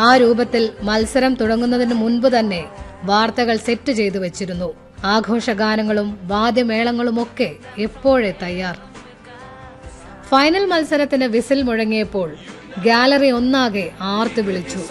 ആ രൂപത്തിൽ മത്സരം തുടങ്ങുന്നതിന് മുൻപ് തന്നെ വാർത്തകൾ സെറ്റ് ചെയ്തു വെച്ചിരുന്നു ആഘോഷഗാനങ്ങളും വാദ്യമേളങ്ങളുമൊക്കെ എപ്പോഴേ തയ്യാർ ഫൈനൽ മത്സരത്തിന് വിസിൽ മുഴങ്ങിയപ്പോൾ ഗാലറി ഒന്നാകെ ആർത്തു വിളിച്ചു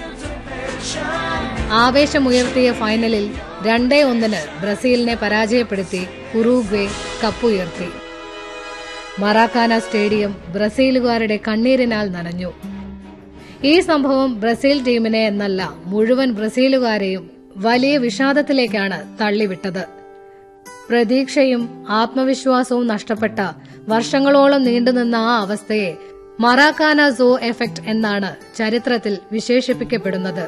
ആവേശമുയർത്തിയ ഫൈനലിൽ രണ്ടേ ഒന്നിന് ബ്രസീലിനെ പരാജയപ്പെടുത്തി ഉറുഗ്വേ കപ്പുയർത്തി മറാക്കാന സ്റ്റേഡിയം ബ്രസീലുകാരുടെ കണ്ണീരിനാൽ നനഞ്ഞു ഈ സംഭവം ബ്രസീൽ ടീമിനെ എന്നല്ല മുഴുവൻ ബ്രസീലുകാരെയും വലിയ വിഷാദത്തിലേക്കാണ് തള്ളിവിട്ടത് പ്രതീക്ഷയും ആത്മവിശ്വാസവും നഷ്ടപ്പെട്ട വർഷങ്ങളോളം നീണ്ടുനിന്ന ആ അവസ്ഥയെ മറാക്കാന സോ എഫക്ട് എന്നാണ് ചരിത്രത്തിൽ വിശേഷിപ്പിക്കപ്പെടുന്നത്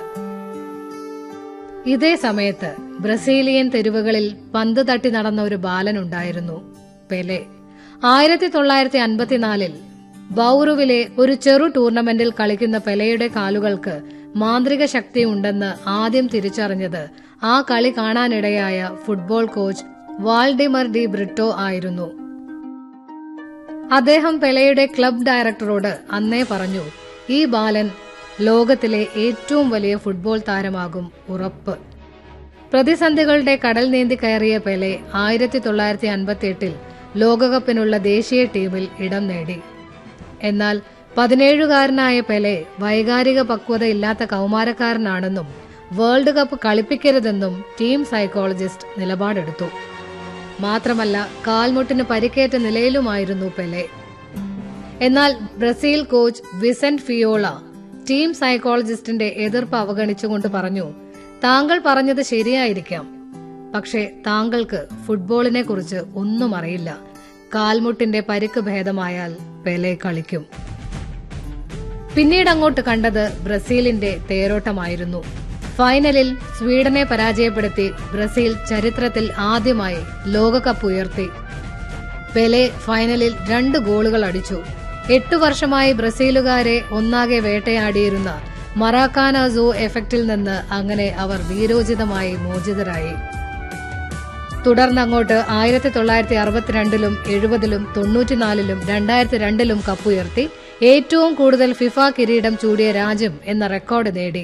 ഇതേ സമയത്ത് ബ്രസീലിയൻ തെരുവുകളിൽ പന്ത് തട്ടി നടന്ന ഒരു ബാലനുണ്ടായിരുന്നു പെലെ ആയിരത്തി തൊള്ളായിരത്തി അൻപത്തിനാലിൽ ബൌറുവിലെ ഒരു ചെറു ടൂർണമെന്റിൽ കളിക്കുന്ന പെലെയുടെ കാലുകൾക്ക് മാന്ത്രിക ശക്തിയുണ്ടെന്ന് ആദ്യം തിരിച്ചറിഞ്ഞത് ആ കളി കാണാനിടയായ football coach Waldemar de Brito ആയിരുന്നു അദ്ദേഹം പെലെയുടെ ക്ലബ് ഡയറക്ടറോട് അന്നേ പറഞ്ഞു ഈ ബാലൻ ലോകത്തിലെ ഏറ്റവും വലിയ ഫുട്ബോൾ താരമാകും ഉറപ്പ് പ്രതിസന്ധികളുടെ കടൽ നീന്തി കയറിയ പെലെ ആയിരത്തി തൊള്ളായിരത്തി അൻപത്തി എട്ടിൽ ലോകകപ്പിനുള്ള ദേശീയ ടീമിൽ ഇടം നേടി എന്നാൽ പതിനേഴുകാരനായ പെലെ വൈകാരിക പക്വതയില്ലാത്ത കൗമാരക്കാരനാണെന്നും വേൾഡ് കപ്പ് കളിപ്പിക്കരുതെന്നും ടീം സൈക്കോളജിസ്റ്റ് നിലപാടെടുത്തു മാത്രമല്ല കാൽമുട്ടിന് പരിക്കേറ്റ നിലയിലുമായിരുന്നു പെലെ എന്നാൽ Brazil coach Vicente Feola team സൈക്കോളജിസ്റ്റിന്റെ എതിർപ്പ് അവഗണിച്ചുകൊണ്ട് പറഞ്ഞു താങ്കൾ പറഞ്ഞത് ശരിയായിരിക്കാം പക്ഷേ താങ്കൾക്ക് ഫുട്ബോളിനെ കുറിച്ച് ഒന്നും അറിയില്ല കാൽമുട്ടിന്റെ പരിക്ക് ഭേദമായാൽ പെലെ കളിക്കും പിന്നീട് അങ്ങോട്ട് കണ്ടത് ബ്രസീലിന്റെ തേരോട്ടമായിരുന്നു ഫൈനലിൽ സ്വീഡനെ പരാജയപ്പെടുത്തി ബ്രസീൽ ചരിത്രത്തിൽ ആദ്യമായി ലോകകപ്പ് ഉയർത്തി പെലെ ഫൈനലിൽ രണ്ട് ഗോളുകൾ അടിച്ചു എട്ടു വർഷമായി ബ്രസീലുകാരെ ഒന്നാകെ വേട്ടയാടിയിരുന്ന മറാക്കാന സോ എഫക്റ്റിൽ നിന്ന് അങ്ങനെ അവർ വീരോചിതമായി മോചിതരായി തുടർന്നങ്ങോട്ട് ആയിരത്തി തൊള്ളായിരത്തി അറുപത്തിരണ്ടിലും എഴുപതിലും തൊണ്ണൂറ്റിനാലിലും രണ്ടായിരത്തി രണ്ടിലും കപ്പുയർത്തി ഏറ്റവും കൂടുതൽ ഫിഫ കിരീടം ചൂടിയ രാജ്യം എന്ന റെക്കോർഡ് നേടി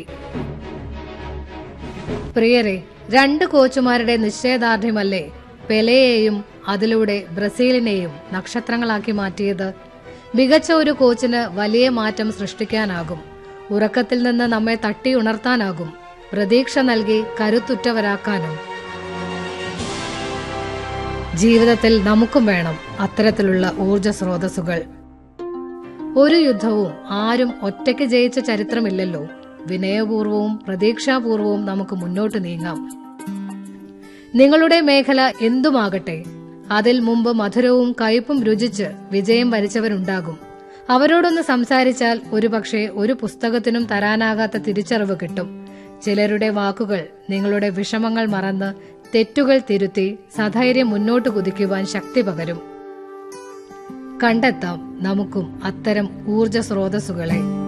പ്രിയരെ രണ്ട് കോച്ചുമാരുടെ നിശ്ചയദാർഢ്യമല്ലേ പെലെയെയും അതിലൂടെ ബ്രസീലിനെയും നക്ഷത്രങ്ങളാക്കി മാറ്റിയത് മികച്ച ഒരു കോച്ചിന് വലിയ മാറ്റം സൃഷ്ടിക്കാനാകും ഉറക്കത്തിൽ നിന്ന് നമ്മെ തട്ടി ഉണർത്താനാകും പ്രതീക്ഷ നൽകി കരുത്തുറ്റവരാക്കാനും ജീവിതത്തിൽ നമുക്കും വേണം അത്തരത്തിലുള്ള ഊർജ സ്രോതസ്സുകൾ ഒരു യുദ്ധവും ആരും ഒറ്റയ്ക്ക് ജയിച്ച ചരിത്രമില്ലല്ലോ വിനയപൂർവവും പ്രതീക്ഷാപൂർവവും നമുക്ക് മുന്നോട്ട് നീങ്ങാം നിങ്ങളുടെ മേഖല എന്തുമാകട്ടെ അതിൽ മുമ്പ് മധുരവും കയ്പും രുചിച്ച് വിജയം വരിച്ചവരുണ്ടാകും അവരോടൊന്ന് സംസാരിച്ചാൽ ഒരുപക്ഷെ ഒരു പുസ്തകത്തിനും തരാനാകാത്ത തിരിച്ചറിവ് കിട്ടും ചിലരുടെ വാക്കുകൾ നിങ്ങളുടെ വിഷമങ്ങൾ മറന്ന് തെറ്റുകൾ തിരുത്തി സധൈര്യം മുന്നോട്ട് കുതിക്കുവാൻ ശക്തി പകരും കണ്ടെത്താം നമുക്കും അത്തരം ഊർജ സ്രോതസ്സുകളെ